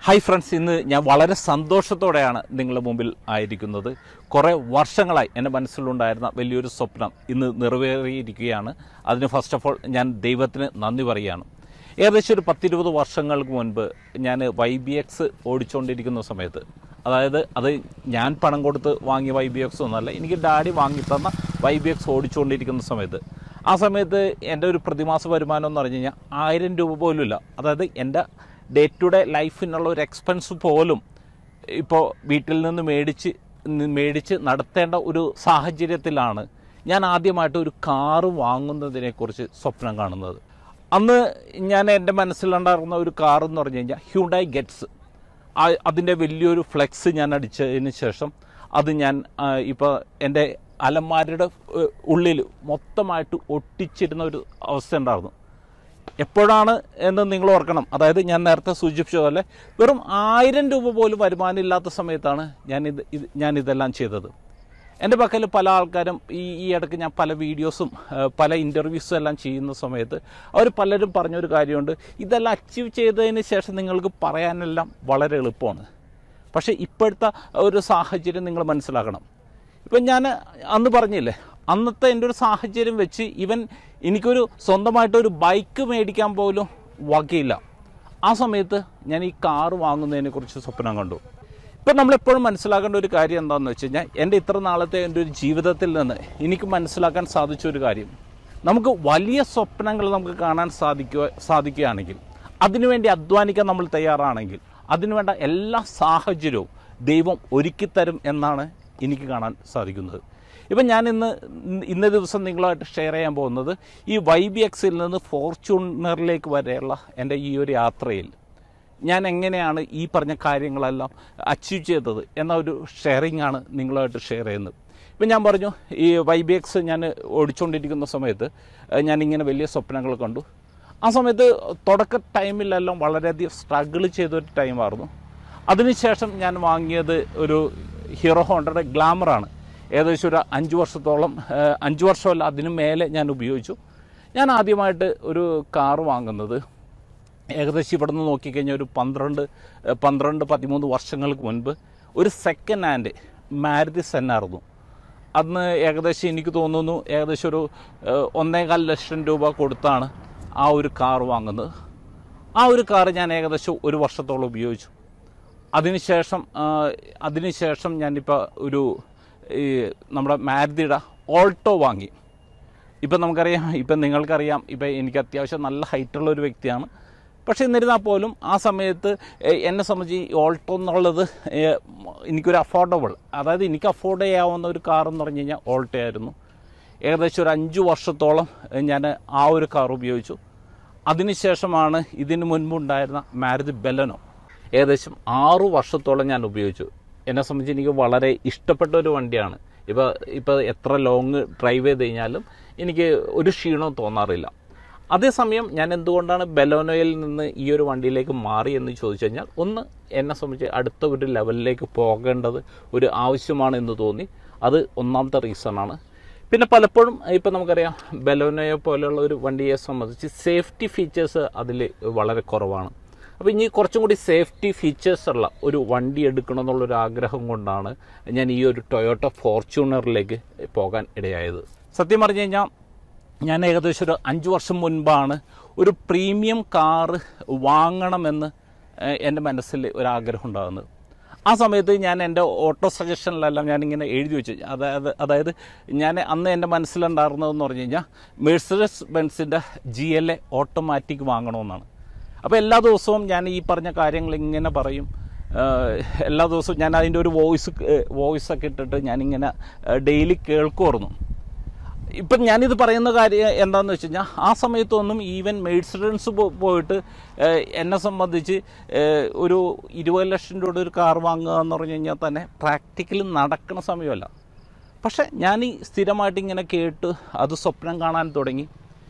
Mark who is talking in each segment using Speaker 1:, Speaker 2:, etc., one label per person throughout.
Speaker 1: hi friends ഇന്ന് ഞാൻ വളരെ സന്തോഷത്തോടെയാണ് നിങ്ങളുടെ മുമ്പിൽ ആയിരിക്കുന്നത് കുറേ വർഷങ്ങളായി എൻ്റെ മനസ്സിലുണ്ടായിരുന്ന വലിയൊരു സ്വപ്നം ഇന്ന് നിറവേറിയിരിക്കുകയാണ് അതിന് ഫസ്റ്റ് ഓഫ് ഓൾ ഞാൻ ദൈവത്തിന് നന്ദി പറയുകയാണ് ഏകദേശം ഒരു പത്തിരുപത് വർഷങ്ങൾക്ക് മുൻപ് ഞാൻ വൈ ബി എക്സ് ഓടിച്ചുകൊണ്ടിരിക്കുന്ന സമയത്ത് അതായത് അത് ഞാൻ പണം കൊടുത്ത് വാങ്ങിയ വൈ ബി എക്സ് ഒന്നുമല്ല എനിക്ക് ഡാഡി വാങ്ങിത്തന്ന വൈ ബി എക്സ് ഓടിച്ചുകൊണ്ടിരിക്കുന്ന സമയത്ത് ആ സമയത്ത് എൻ്റെ ഒരു പ്രതിമാസ വരുമാനം എന്ന് പറഞ്ഞു കഴിഞ്ഞാൽ ആയിരം രൂപ പോലും ഇല്ല അതായത് എൻ്റെ ഡേ ടു ഡേ ലൈഫിനുള്ള ഒരു എക്സ്പെൻസ് പോലും ഇപ്പോൾ വീട്ടിൽ നിന്ന് മേടിച്ച് നി- മേടിച്ച് നടത്തേണ്ട ഒരു സാഹചര്യത്തിലാണ് ഞാൻ ആദ്യമായിട്ട് ഒരു കാറ് വാങ്ങുന്നതിനെക്കുറിച്ച് സ്വപ്നം കാണുന്നത് അന്ന് ഞാൻ എൻ്റെ മനസ്സിലുണ്ടായിരുന്ന ഒരു കാർ എന്ന് പറഞ്ഞു കഴിഞ്ഞാൽ ഹ്യൂണ്ടായി ഗെറ്റ്സ് ആ- അതിൻ്റെ വലിയൊരു ഫ്ലെക്സ് ഞാൻ അടിച്ചതിന് ശേഷം അത് ഞാൻ ഇപ്പോൾ എൻ്റെ അലമാരയുടെ ഏഹ്, ഉള്ളിൽ മൊത്തമായിട്ട് ഒട്ടിച്ചിരുന്ന ഒരു അവസ്ഥ ഉണ്ടായിരുന്നു എപ്പോഴാണ് എന്ന് നിങ്ങൾ ഓർക്കണം അതായത് ഞാൻ നേരത്തെ സൂചിപ്പിച്ച പോലെ വെറും ആയിരം രൂപ പോലും വരുമാനം ഇല്ലാത്ത സമയത്താണ് ഞാനിത് ഇത് ഞാൻ ഇതെല്ലാം ചെയ്തത് എൻ്റെ പക്കൽ പല ആൾക്കാരും ഈ ഈ ഇടയ്ക്ക് ഞാൻ പല വീഡിയോസും ഏഹ്, പല ഇൻ്റർവ്യൂസും എല്ലാം ചെയ്യുന്ന സമയത്ത് അവർ പലരും പറഞ്ഞൊരു കാര്യമുണ്ട് ഇതെല്ലാം അച്ചീവ് ചെയ്തതിന് ശേഷം നിങ്ങൾക്ക് പറയാനെല്ലാം വളരെ എളുപ്പമാണ് പക്ഷേ ഇപ്പോഴത്തെ ഒരു സാഹചര്യം നിങ്ങൾ മനസ്സിലാക്കണം ഇപ്പം ഞാൻ അന്ന് പറഞ്ഞില്ലേ അന്നത്തെ എൻ്റെ ഒരു സാഹചര്യം വെച്ച് ഇവൻ എനിക്കൊരു സ്വന്തമായിട്ടൊരു ബൈക്ക് മേടിക്കാൻ പോലും വകയില്ല ആ സമയത്ത് ഞാൻ ഈ കാറ് വാങ്ങുന്നതിനെക്കുറിച്ച് സ്വപ്നം കണ്ടു ഇപ്പം നമ്മളെപ്പോഴും മനസ്സിലാക്കേണ്ട ഒരു കാര്യം എന്താണെന്ന് വെച്ച് കഴിഞ്ഞാൽ എൻ്റെ ഇത്ര നാളത്തെ എൻ്റെ ഒരു ജീവിതത്തിൽ നിന്ന് എനിക്ക് മനസ്സിലാക്കാൻ സാധിച്ച ഒരു കാര്യം നമുക്ക് വലിയ സ്വപ്നങ്ങൾ നമുക്ക് കാണാൻ സാധിക്കുക സാധിക്കുകയാണെങ്കിൽ അതിനുവേണ്ടി അധ്വാനിക്കാൻ നമ്മൾ തയ്യാറാണെങ്കിൽ അതിനുവേണ്ട എല്ലാ സാഹചര്യവും ദൈവം ഒരുക്കിത്തരും എന്നാണ് എനിക്ക് കാണാൻ സാധിക്കുന്നത് ഇപ്പം ഞാൻ ഇന്ന് ഇന്ന ദിവസം നിങ്ങളുമായിട്ട് ഷെയർ ചെയ്യാൻ പോകുന്നത് ഈ വൈ ബി എക്സിൽ നിന്ന് ഫോർച്യൂണറിലേക്ക് വരെയുള്ള എൻ്റെ ഈ ഒരു യാത്രയിൽ ഞാൻ എങ്ങനെയാണ് ഈ പറഞ്ഞ കാര്യങ്ങളെല്ലാം അച്ചീവ് ചെയ്തത് എന്ന ഒരു ഷെയറിംഗ് ആണ് നിങ്ങളുമായിട്ട് ഷെയർ ചെയ്യുന്നത് ഇപ്പം ഞാൻ പറഞ്ഞു ഈ വൈ ബി എക്സ് ഞാൻ ഓടിച്ചുകൊണ്ടിരിക്കുന്ന സമയത്ത് ഏഹ്, ഞാനിങ്ങനെ വലിയ സ്വപ്നങ്ങൾ കണ്ടു ആ സമയത്ത് തുടക്ക ടൈമിലെല്ലാം വളരെയധികം സ്ട്രഗിൾ ചെയ്തൊരു ടൈമായിരുന്നു അതിനുശേഷം ഞാൻ വാങ്ങിയത് ഒരു ഹീറോ ഹോണ്ടയുടെ ഗ്ലാമറാണ് ഏകദേശം ഒരു അഞ്ച് വർഷത്തോളം ഏഹ്, അഞ്ച് വർഷമല്ല അതിനു മേലെ ഞാൻ ഉപയോഗിച്ചു ഞാൻ ആദ്യമായിട്ട് ഒരു കാറ് വാങ്ങുന്നത് ഏകദേശം ഇവിടെ നിന്ന് നോക്കിക്കഴിഞ്ഞാൽ ഒരു പന്ത്രണ്ട് ഏഹ്, പന്ത്രണ്ട് പതിമൂന്ന് വർഷങ്ങൾക്ക് മുൻപ് ഒരു സെക്കൻഡ് ഹാൻഡ് മാരുതി സെന്നായിരുന്നു അന്ന് ഏകദേശം എനിക്ക് തോന്നുന്നു ഏകദേശം ഒരു ഏഹ്, ഒന്നേകാൽ ലക്ഷം രൂപ കൊടുത്താണ് ആ ഒരു കാർ വാങ്ങുന്നത് ആ ഒരു കാർ ഞാൻ ഏകദേശം ഒരു വർഷത്തോളം ഉപയോഗിച്ചു അതിനുശേഷം ആ, അതിനുശേഷം ഞാനിപ്പോൾ ഒരു ഈ നമ്മുടെ മാരുതിയുടെ ഓൾട്ടോ വാങ്ങി ഇപ്പം നമുക്കറിയാം ഇപ്പം നിങ്ങൾക്കറിയാം ഇപ്പം എനിക്ക് അത്യാവശ്യം നല്ല ഹൈറ്റുള്ള ഒരു വ്യക്തിയാണ് പക്ഷേ എന്നിരുന്നാൽ പോലും ആ സമയത്ത് എ- എന്നെ സംബന്ധിച്ച് ഈ ഓൾട്ടോ എന്നുള്ളത് ഏ, എനിക്കൊരു അഫോർഡബിൾ അതായത് എനിക്ക് അഫോർഡ് ചെയ്യാവുന്ന ഒരു കാർ എന്ന് പറഞ്ഞു കഴിഞ്ഞാൽ ഓൾട്ടോ ആയിരുന്നു ഏകദേശം ഒരു അഞ്ച് വർഷത്തോളം ഞാൻ ആ ഒരു കാർ ഉപയോഗിച്ചു അതിനുശേഷമാണ് ഇതിന് മുൻപുണ്ടായിരുന്ന മാരുതി ബെലനോ ഏകദേശം ആറു വർഷത്തോളം ഞാൻ ഉപയോഗിച്ചു എന്നെ സംബന്ധിച്ച് എനിക്ക് വളരെ ഇഷ്ടപ്പെട്ട ഒരു വണ്ടിയാണ് ഇപ്പോൾ ഇപ്പോൾ എത്ര ലോങ് ഡ്രൈവ് ചെയ്ത് കഴിഞ്ഞാലും എനിക്ക് ഒരു ക്ഷീണവും തോന്നാറില്ല അതേസമയം ഞാൻ എന്തുകൊണ്ടാണ് ബെലോനോയിൽ നിന്ന് ഈ ഒരു വണ്ടിയിലേക്ക് മാറി എന്ന് ചോദിച്ചു കഴിഞ്ഞാൽ ഒന്ന് എന്നെ സംബന്ധിച്ച് അടുത്ത ഒരു ലെവലിലേക്ക് പോകേണ്ടത് ഒരു ആവശ്യമാണ് എന്ന് തോന്നി അത് ഒന്നാമത്തെ റീസണാണ് പിന്നെ പലപ്പോഴും ഇപ്പം നമുക്കറിയാം ബെലോനയെ പോലെയുള്ള ഒരു വണ്ടിയെ സംബന്ധിച്ച് സേഫ്റ്റി ഫീച്ചേഴ്സ് അതിൽ വളരെ കുറവാണ് അപ്പോൾ ഇനി കുറച്ചും കൂടി സേഫ്റ്റി ഫീച്ചേഴ്സ് ഉള്ള ഒരു വണ്ടി എടുക്കണം എന്നുള്ളൊരു ആഗ്രഹം കൊണ്ടാണ് ഞാൻ ഈ ഒരു ടൊയോട്ട ഫോർച്യൂണറിലേക്ക് പോകാൻ ഇടയായത് സത്യം പറഞ്ഞു കഴിഞ്ഞാൽ ഞാൻ ഏകദേശം ഒരു അഞ്ച് വർഷം മുൻപാണ് ഒരു പ്രീമിയം കാറ് വാങ്ങണമെന്ന് ഏഹ്, എൻ്റെ മനസ്സിൽ ഒരാഗ്രഹം ഉണ്ടാകുന്നത് ആ സമയത്ത് ഞാൻ എൻ്റെ ഓട്ടോ സജഷനിലെല്ലാം ഞാനിങ്ങനെ എഴുതി വെച്ചു അതായത് അതായത് ഞാൻ അന്ന് എൻ്റെ മനസ്സിലുണ്ടായിരുന്നതെന്ന് പറഞ്ഞു കഴിഞ്ഞാൽ മെഴ്സഡസ് ബെൻസിൻ്റെ ജി എൽ എ ഓട്ടോമാറ്റിക് വാങ്ങണമെന്നാണ് അപ്പോൾ എല്ലാ ദിവസവും ഞാൻ ഈ പറഞ്ഞ കാര്യങ്ങൾ ഇങ്ങനെ പറയും ഏഹ്, എല്ലാ ദിവസവും ഞാൻ അതിൻ്റെ ഒരു വോയിസ് വോയിസ് ഒക്കെ ഇട്ടിട്ട് ഞാനിങ്ങനെ ഡെയിലി കേൾക്കുമായിരുന്നു ഇപ്പം ഞാനിത് പറയുന്ന കാര്യം എന്താണെന്ന് വെച്ച് കഴിഞ്ഞാൽ ആ സമയത്തൊന്നും ഈവൻ മെയ്ഡ്സിഡൻസ് പോയിട്ട് ഏഹ്, എന്നെ സംബന്ധിച്ച് ഏഹ്, ഒരു ഇരുപത് ലക്ഷം രൂപയുടെ ഒരു കാർ വാങ്ങുക എന്ന് പറഞ്ഞു കഴിഞ്ഞാൽ തന്നെ പ്രാക്ടിക്കലി നടക്കുന്ന സമയമല്ല പക്ഷെ ഞാൻ ഈ സ്ഥിരമായിട്ട് ഇങ്ങനെ കേട്ട് അത് സ്വപ്നം കാണാൻ തുടങ്ങി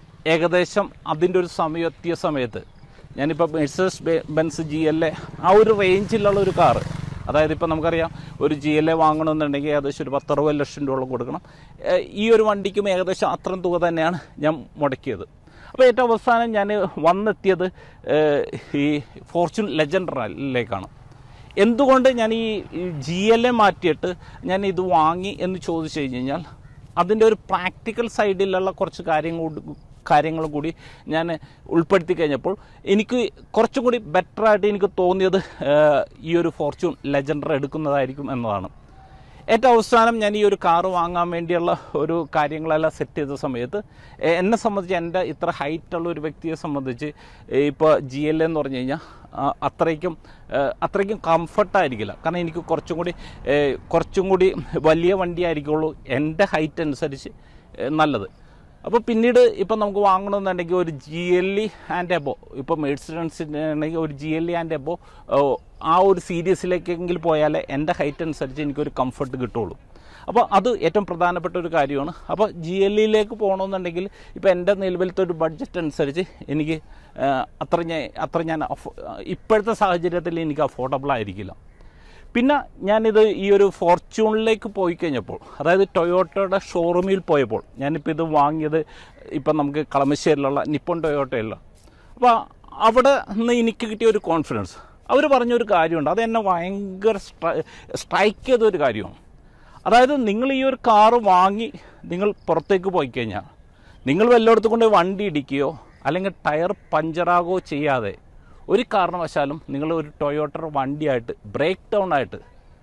Speaker 1: ഏകദേശം അതിൻ്റെ ഒരു സമയം എത്തിയ സമയത്ത് ഞാനിപ്പോൾ Mercedes Benz G L A ആ ഒരു റേഞ്ചിലുള്ള ഒരു കാറ് അതായത് ഇപ്പോൾ നമുക്കറിയാം ഒരു ജി എൽ എ വാങ്ങണമെന്നുണ്ടെങ്കിൽ ഏകദേശം ഒരു പത്തറുപത് ലക്ഷം രൂപ കൊടുക്കണം ഏഹ് ഈ ഒരു വണ്ടിക്കും ഏകദേശം അത്രയും തുക തന്നെയാണ് ഞാൻ മുടക്കിയത് അപ്പോൾ ഏറ്റവും അവസാനം ഞാൻ വന്നെത്തിയത് ഏഹ്, ഈ ഫോർച്യൂൺ ലെജൻഡറിലേക്കാണ് എന്തുകൊണ്ട് ഞാൻ ഈ ജി എൽ എ മാറ്റിയിട്ട് ഞാൻ ഇത് വാങ്ങി എന്ന് ചോദിച്ചു കഴിഞ്ഞ് കഴിഞ്ഞാൽ അതിൻ്റെ ഒരു പ്രാക്ടിക്കൽ സൈഡിലുള്ള കുറച്ച് കാര്യങ്ങൾ കൂടി കാര്യങ്ങൾ കൂടി ഞാൻ ഉൾപ്പെടുത്തി കഴിഞ്ഞപ്പോൾ എനിക്ക് കുറച്ചും കൂടി ബെറ്ററായിട്ട് എനിക്ക് തോന്നിയത് ഏഹ്, ഈ ഒരു ഫോർച്യൂൺ ലെജൻഡർ എടുക്കുന്നതായിരിക്കും എന്നതാണ് ഏറ്റവും അവസാനം ഞാൻ ഈ ഒരു കാറ് വാങ്ങാൻ വേണ്ടിയുള്ള ഒരു കാര്യങ്ങളെല്ലാം സെറ്റ് ചെയ്ത സമയത്ത് എ- എന്നെ സംബന്ധിച്ച് എൻ്റെ ഇത്ര ഹൈറ്റുള്ള ഒരു വ്യക്തിയെ സംബന്ധിച്ച് ഇപ്പോൾ ജി എൽ എന്ന് പറഞ്ഞു കഴിഞ്ഞാൽ ആ, അത്രയ്ക്കും ഏ, അത്രയ്ക്കും കംഫർട്ടായിരിക്കില്ല കാരണം എനിക്ക് കുറച്ചും കൂടി ഏ, കുറച്ചും കൂടി വലിയ വണ്ടി ആയിരിക്കുള്ളൂ എൻ്റെ ഹൈറ്റ് അനുസരിച്ച് ഏ, നല്ലത് അപ്പോൾ പിന്നീട് ഇപ്പം നമുക്ക് വാങ്ങണമെന്നുണ്ടെങ്കിൽ ഒരു G L E and above ഇപ്പോൾ മേഴ്സിഡൻസിൻ്റെ ആണെങ്കിൽ ഒരു G L E and above ആ ഒരു സീരീസിലേക്കെങ്കിൽ പോയാലേ എൻ്റെ ഹൈറ്റ് അനുസരിച്ച് എനിക്കൊരു കംഫർട്ട് കിട്ടുള്ളൂ അപ്പോൾ അത് ഏറ്റവും പ്രധാനപ്പെട്ട ഒരു കാര്യമാണ് അപ്പോൾ ജി എൽ ഇയിലേക്ക് പോകണമെന്നുണ്ടെങ്കിൽ ഇപ്പോൾ എൻ്റെ നിലവിലത്തെ ഒരു ബഡ്ജറ്റ് അനുസരിച്ച് എനിക്ക് ആ, അത്ര ഞാൻ അത്ര ഞാൻ അഫോ- ഇപ്പോഴത്തെ സാഹചര്യത്തിൽ എനിക്ക് അഫോർഡബിൾ ആയിരിക്കില്ല പിന്നെ ഞാനിത് ഈ ഒരു ഫോർച്യൂണിലേക്ക് പോയി കഴിഞ്ഞപ്പോൾ അതായത് ടൊയോട്ടയുടെ ഷോറൂമിൽ പോയപ്പോൾ ഞാനിപ്പോൾ ഇത് വാങ്ങിയത് ഇപ്പം നമുക്ക് കളമശ്ശേരിയിലുള്ള നിപ്പോൺ ടൊയോട്ടയല്ല അപ്പോൾ അവിടെ നിന്ന് എനിക്ക് കിട്ടിയ ഒരു കോൺഫിഡൻസ് അവർ പറഞ്ഞൊരു കാര്യമുണ്ട് അത് എന്നെ ഭയങ്കര സ്ട്രൈക്ക് ചെയ്ത ഒരു കാര്യമാണ് അതായത് നിങ്ങൾ ഈ ഒരു കാറ് വാങ്ങി നിങ്ങൾ പുറത്തേക്ക് പോയി കഴിഞ്ഞാൽ നിങ്ങൾ വല്ലയിടത്ത് കൊണ്ട് വണ്ടി ഇടിക്കുകയോ അല്ലെങ്കിൽ ടയർ പഞ്ചറാകുകയോ ചെയ്യാതെ ഒരു കാരണവശാലും നിങ്ങൾ ഒരു ടൊയോട്ടർ വണ്ടിയായിട്ട് ബ്രേക്ക് ഡൗൺ ആയിട്ട്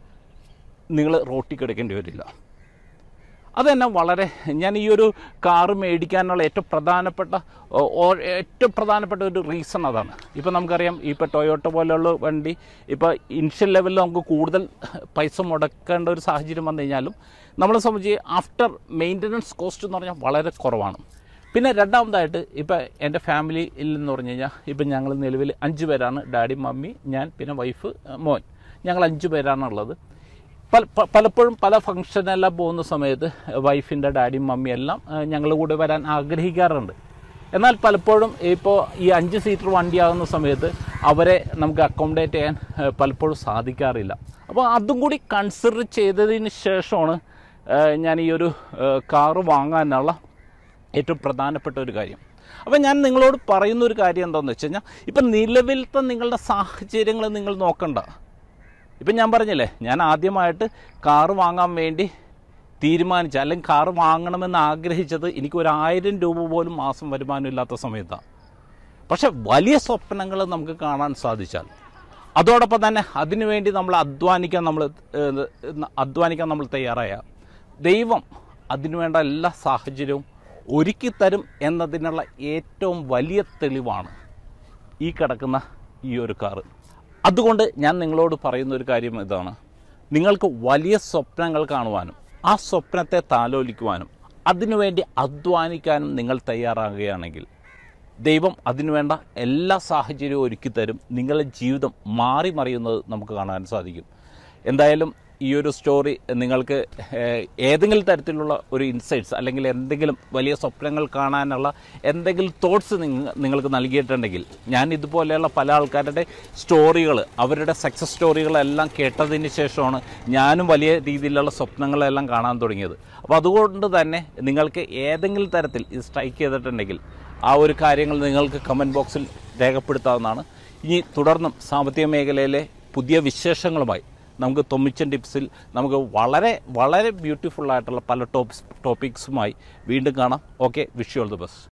Speaker 1: നിങ്ങൾ റോട്ടിൽ കിടക്കേണ്ടി വരില്ല അതെന്നെ വളരെ ഞാൻ ഈ ഒരു കാറ് മേടിക്കാനുള്ള ഏറ്റവും പ്രധാനപ്പെട്ട ഓ- ഓ- ഏറ്റവും പ്രധാനപ്പെട്ട ഒരു റീസൺ അതാണ് ഇപ്പം നമുക്കറിയാം ഇപ്പോൾ ടൊയോട്ട പോലെയുള്ള വണ്ടി ഇപ്പോൾ ഇനിഷ്യൽ ലെവലിൽ നമുക്ക് കൂടുതൽ പൈസ മുടക്കേണ്ട ഒരു സാഹചര്യം വന്നു കഴിഞ്ഞാലും നമ്മളെ സംബന്ധിച്ച് ആഫ്റ്റർ മെയിൻ്റനൻസ് കോസ്റ്റ് എന്ന് പറഞ്ഞാൽ വളരെ കുറവാണ് പിന്നെ രണ്ടാമതായിട്ട് ഇപ്പം എൻ്റെ ഫാമിലിയിൽ എന്ന് പറഞ്ഞു കഴിഞ്ഞാൽ ഇപ്പം ഞങ്ങൾ നിലവിൽ അഞ്ച് പേരാണ് ഡാഡി മമ്മി ഞാൻ പിന്നെ വൈഫ് മോൻ ഞങ്ങൾ അഞ്ച് പേരാണുള്ളത് പല പ- പലപ്പോഴും പല ഫംഗ്ഷനെല്ലാം പോകുന്ന സമയത്ത് വൈഫിൻ്റെ ഡാഡിയും മമ്മിയും എല്ലാം ഞങ്ങളുടെ കൂടെ വരാൻ ആഗ്രഹിക്കാറുണ്ട് എന്നാൽ പലപ്പോഴും ഇപ്പോൾ ഈ അഞ്ച് സീറ്റർ വണ്ടിയാകുന്ന സമയത്ത് അവരെ നമുക്ക് അക്കോമഡേറ്റ് ചെയ്യാൻ ഏഹ്, പലപ്പോഴും സാധിക്കാറില്ല അപ്പോൾ അതും കൂടി കൺസിഡർ ചെയ്തതിന് ശേഷമാണ് ഏഹ്, ഞാൻ ഈ ഒരു ഏഹ്, കാറ് വാങ്ങാനുള്ള ഏറ്റവും പ്രധാനപ്പെട്ട ഒരു കാര്യം അപ്പം ഞാൻ നിങ്ങളോട് പറയുന്ന ഒരു കാര്യം എന്താണെന്ന് വെച്ച് കഴിഞ്ഞാൽ ഇപ്പം നിലവിലത്തെ നിങ്ങളുടെ സാഹചര്യങ്ങൾ നിങ്ങൾ നോക്കണ്ട ഇപ്പം ഞാൻ പറഞ്ഞില്ലേ ഞാൻ ആദ്യമായിട്ട് കാറ് വാങ്ങാൻ വേണ്ടി തീരുമാനിച്ച അല്ലെങ്കിൽ കാറ് വാങ്ങണമെന്ന് ആഗ്രഹിച്ചത് എനിക്ക് ഒരു ആയിരം രൂപ പോലും മാസം വരുമാനം ഇല്ലാത്ത സമയത്താണ് പക്ഷെ വലിയ സ്വപ്നങ്ങൾ നമുക്ക് കാണാൻ സാധിച്ചാൽ അതോടൊപ്പം തന്നെ അതിനുവേണ്ടി നമ്മൾ അധ്വാനിക്കാൻ നമ്മൾ ഏഹ്, അധ്വാനിക്കാൻ നമ്മൾ തയ്യാറായ ദൈവം അതിനുവേണ്ട എല്ലാ സാഹചര്യവും ഒരുക്കി തരും എന്നതിനുള്ള ഏറ്റവും വലിയ തെളിവാണ് ഈ കിടക്കുന്ന ഈ ഒരു കാറ് അതുകൊണ്ട് ഞാൻ നിങ്ങളോട് പറയുന്ന ഒരു കാര്യം ഇതാണ് നിങ്ങൾക്ക് വലിയ സ്വപ്നങ്ങൾ കാണുവാനും ആ സ്വപ്നത്തെ താലോലിക്കുവാനും അതിനുവേണ്ടി അധ്വാനിക്കാനും നിങ്ങൾ തയ്യാറാകുകയാണെങ്കിൽ ദൈവം അതിനുവേണ്ട എല്ലാ സാഹചര്യവും ഒരുക്കി തരും നിങ്ങളുടെ ജീവിതം മാറി മറിയുന്നത് നമുക്ക് കാണാൻ സാധിക്കും എന്തായാലും ഈ ഒരു സ്റ്റോറി നിങ്ങൾക്ക് ഏഹ്, ഏതെങ്കിലും തരത്തിലുള്ള ഒരു ഇൻസൈറ്റ്സ് അല്ലെങ്കിൽ എന്തെങ്കിലും വലിയ സ്വപ്നങ്ങൾ കാണാനുള്ള എന്തെങ്കിലും തോട്ട്സ് നിങ്ങൾക്ക് നൽകിയിട്ടുണ്ടെങ്കിൽ ഞാൻ ഇതുപോലെയുള്ള പല ആൾക്കാരുടെ സ്റ്റോറികൾ അവരുടെ സക്സസ് സ്റ്റോറികളെല്ലാം കേട്ടതിന് ശേഷമാണ് ഞാനും വലിയ രീതിയിലുള്ള സ്വപ്നങ്ങളെല്ലാം കാണാൻ തുടങ്ങിയത് അപ്പോൾ അതുകൊണ്ട് തന്നെ നിങ്ങൾക്ക് ഏതെങ്കിലും തരത്തിൽ ഇത് സ്ട്രൈക്ക് ചെയ്തിട്ടുണ്ടെങ്കിൽ ആ ഒരു കാര്യങ്ങൾ നിങ്ങൾക്ക് കമൻറ്റ് ബോക്സിൽ രേഖപ്പെടുത്താവുന്നതാണ് ഇനി തുടർന്നും സാമ്പത്തിക മേഖലയിലെ പുതിയ വിശേഷങ്ങളുമായി നമുക്ക് തൊമ്മിച്ചൻ ടിപ്സിൽ നമുക്ക് വളരെ വളരെ ബ്യൂട്ടിഫുൾ ആയിട്ടുള്ള പല ടോപ്സ് ടോപ്പിക്സുമായി വീണ്ടും കാണാം okay wish you all the best